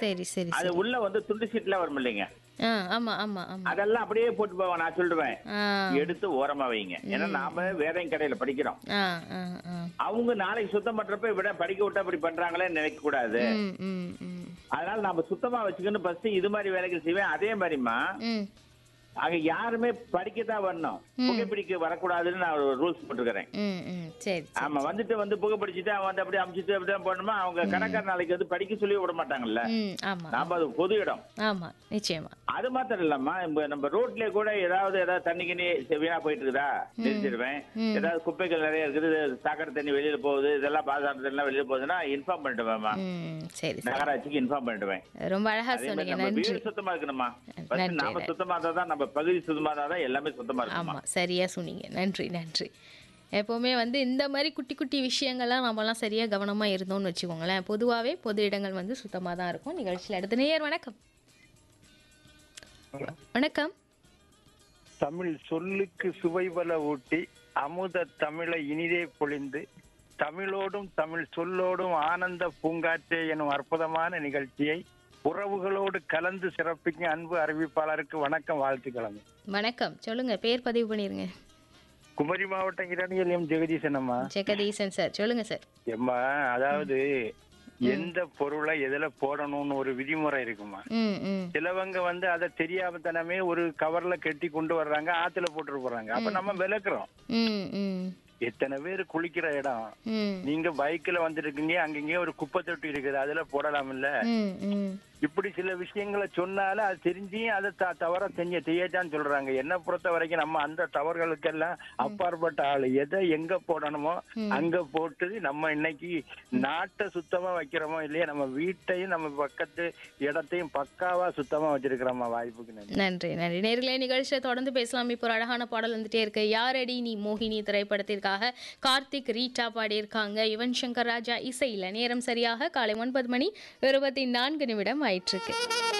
சரி சரி அது சரி உள்ள வந்து துண்டு சீட்ல வரும் இல்லைங்க ஆ ஆமா ஆமா ஆமா அதெல்லாம் அப்படியே போட்டு போவேன் நான் சொல்லுவேன் ஆ எடுத்து ஓரமா வைங்க ஏன்னா நாம வேற கடையில படிக்கிறோம் ஆ ஆ ஆ அவங்க நாளைக்கு சுத்தம் பண்றப்ப விட படிக்க விட்டா அப்படி பண்றாங்களே நினைக்க கூடாது ம் ம் ம் அதனால நாம சுத்தமா வச்சுக்கணும் ஃபர்ஸ்ட் இது மாதிரி வேலைகள் செய்வேன் அதே மாதிரிமா ம் அங்க யாருமே படிக்கத்தான் வரணும் புகைப்பிடிக்க வரக்கூடாதுன்னு நான் ஒரு ரூல்ஸ் போட்டுக்கிறேன் ம் ம் சரி சரி. ஆமா வந்துட்டு வந்து புகைப்பிடிச்சிட்டு அவன் வந்து அப்படியே அமிச்சிட்டு அப்படியே போனோமா அவங்க கணக்கார நாளைக்கு வந்து படிக்க சொல்லி விட மாட்டாங்கல்ல ம் ஆமா நாம அது பொது இடம் ஆமா நிச்சயமா அது மாத்திரம் இல்லம்மா நம்ம நம்ம ரோட்லயே கூட ஏதாவது ஏதாவது தண்ணி கிண்ணி வீணா போயிட்டு இருக்குதா தெரிஞ்சிருவேன் ஏதாவது குப்பைகள் நிறைய இருக்குது சாக்கடை தண்ணி வெளியில போகுது இதெல்லாம் பாதாள தண்ணி வெளியில போகுதுன்னா இன்ஃபார்ம் பண்ணிடுவேன்மா ம் சரி சரி நகராட்சிக்கு இன்ஃபார்ம் பண்ணிடுவேன் ரொம்ப அழகா அதே மாதிரி சொன்னீங்க நம்ம நன்றி வீடு சுத்தமா இருக்கணுமா First நன்றி, நாம நன்றி. சுத்தமா இருந்தா தான் நம்ம பகுதி சுத்தமா இருந்தா தான் எல்லாமே சுத்தமா இருக்குமா ஆமா சரியா சொன்னீங்க நன்றி நன்றி எப்போவுமே வந்து இந்த மாதிரி குட்டி குட்டி விஷயங்கள்லாம் நம்மலாம் சரியா கவனமா இருந்தோம்னு வச்சுக்கோங்களேன் பொதுவாகவே பொது இடங்கள் வந்து சுத்தமாக தான் இருக்கும் நிகழ்ச்சியில் அடுத்த நேயர் வணக்கம் வணக்கம் தமிழ் சொல்லுக்கு சுவைபல ஊட்டி அமுத தமிழை இனிதே பொழிந்து தமிழோடும் தமிழ் சொல்லோடும் ஆனந்த பூங்காற்றே எனும் அற்புதமான நிகழ்ச்சியை உறவுகளோடு கலந்து சிறப்பிக்கும் அன்பு அறிவிப்பாளருக்கு வணக்கம் வாழ்த்துக்களம் வணக்கம் சொல்லுங்க பேர் பதிவு பண்ணிருங்க குமரி மாவட்டம் இரணியல் எம் ஜெகதீசன் அம்மா ஜெகதீசன் சார் சொல்லுங்க சார் எம்மா அதாவது எந்த பொருளை எதுல போடணும்னு ஒரு விதிமுறை இருக்குமா ம் ம் சிலவங்க வந்து அதை தெரியாம தனமே ஒரு கவர்ல கட்டி கொண்டு வர்றாங்க ஆத்துல போட்டுட்டு போறாங்க அப்ப நம்ம விளக்குறோம் ம் ம் எத்தனை பேர் குளிக்கிற இடம் ம் நீங்க பைக்ல வந்துருக்கீங்க அங்கங்க ஒரு குப்பை தொட்டி இருக்குது அதுல போடலாம் இல்ல ம் ம் இப்படி சில விஷயங்களை சொன்னாலும் அது தெரிஞ்சும் அதை த- தவற செஞ்ச செய்யத்தான் சொல்றாங்க என்ன பொறுத்த வரைக்கும் நம்ம அந்த தவறுகளுக்கெல்லாம் அப்பாற்பட்ட ஆளு எதை எங்க போடணுமோ அங்க போட்டு நம்ம இன்னைக்கு நாட்டை சுத்தமா வைக்கிறோமோ இல்லையா நம்ம வீட்டையும் நம்ம பக்கத்து இடத்தையும் பக்காவா சுத்தமா வச்சிருக்கிறோமா வாய்ப்புக்கு நன்றி நன்றி நன்றி நேர்களே நிகழ்ச்சியை தொடர்ந்து பேசலாம் இப்போ ஒரு அழகான பாடல் வந்துட்டே இருக்கு யாரடி நீ மோகினி திரைப்படத்திற்காக கார்த்திக் ரீட்டா பாடியிருக்காங்க யுவன் சங்கர் ராஜா இசையில் நேரம் சரியாக காலை ஒன்பது மணி இருபத்தி நான்கு நிமிடம் ஆயிட்டிருக்கு